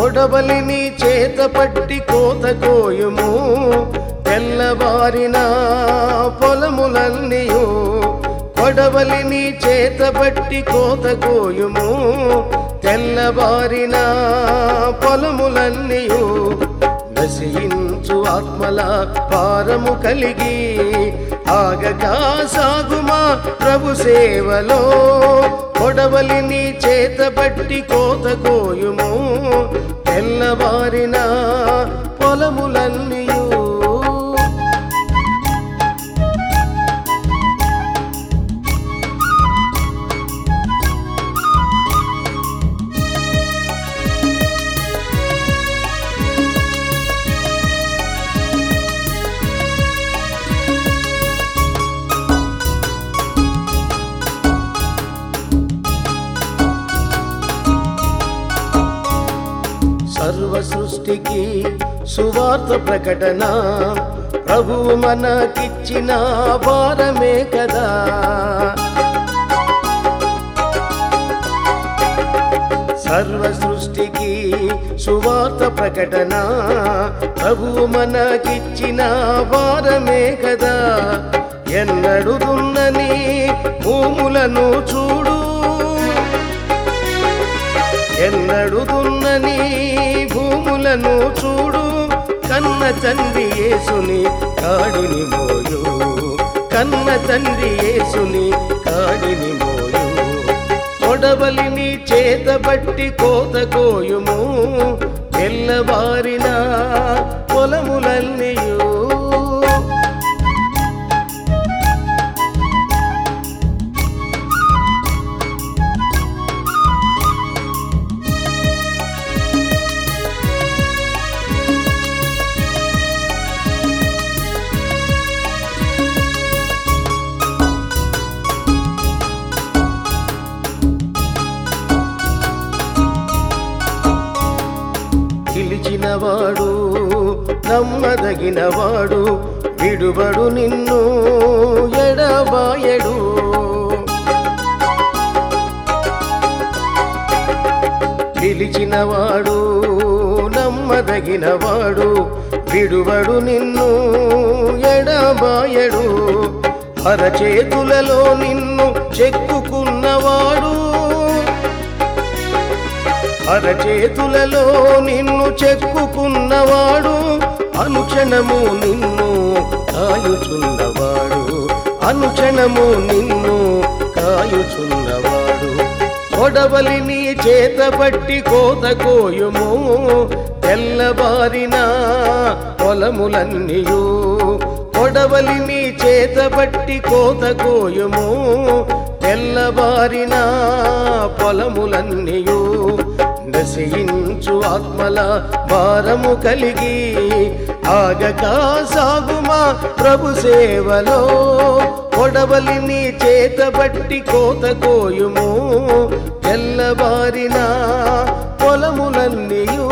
కొడవలిని చేత పట్టి కోత కోయుము తెల్లవారిన పొలములన్నీయు కొడవలిని చేత పట్టి కోత కోయుము తెల్లవారిన పొలములన్నీయు నశించు ఆత్మల పారము కలిగి ఆగగా సాగుమా ప్రభు సేవలో కొడవలిని చేతబట్టి కోత కోయుము తెల్లవారిన పొలములన్నీయు సర్వ సృష్టికి సువార్త ప్రకటన ప్రభువు మనకిచ్చిన భారమే కదా సర్వ సృష్టికి సువార్త ప్రకటన ప్రభువు మనకిచ్చిన భారమే కదా ఎన్నడుదున్నని భూములను చూడు ఎన్నడుదున్నని భూములను చూడు కన్న తండ్రి యేసుని కాడిని మోయు కన్న తండ్రి యేసుని కాడిని మోయు కొడవలిని చేతబట్టి కోత కోయుము తెల్లవారిన పొలములన్నీయు పిలిచినవాడు నమ్మదగినవాడు విడుబడు నిన్ను ఎడబాయడు పిలిచినవాడు నమ్మదగినవాడు విడుబడు నిన్ను ఎడబాయడు అరచేతులలో నిన్ను చెక్కుకున్నవాడు అరచేతులలో నిన్ను చెక్కుకున్నవాడు అనుక్షణము నిన్ను కాయుచున్నవాడు అనుక్షణము నిన్ను కాయుచున్నవాడు కొడవలిని చేతబట్టి కోత కోయుము తెల్లబారిన పొలములన్నీయు కొడవలిని చేతబట్టి కోత కోయుము తెల్లబారిన పొలములన్నీయు నశించు ఆత్మల భారము కలిగి ఆగక సాగుమా ప్రభు సేవలో కొడవలిని చేతబట్టి కోత కోయుము తెల్లబారిన పొలములన్నీయు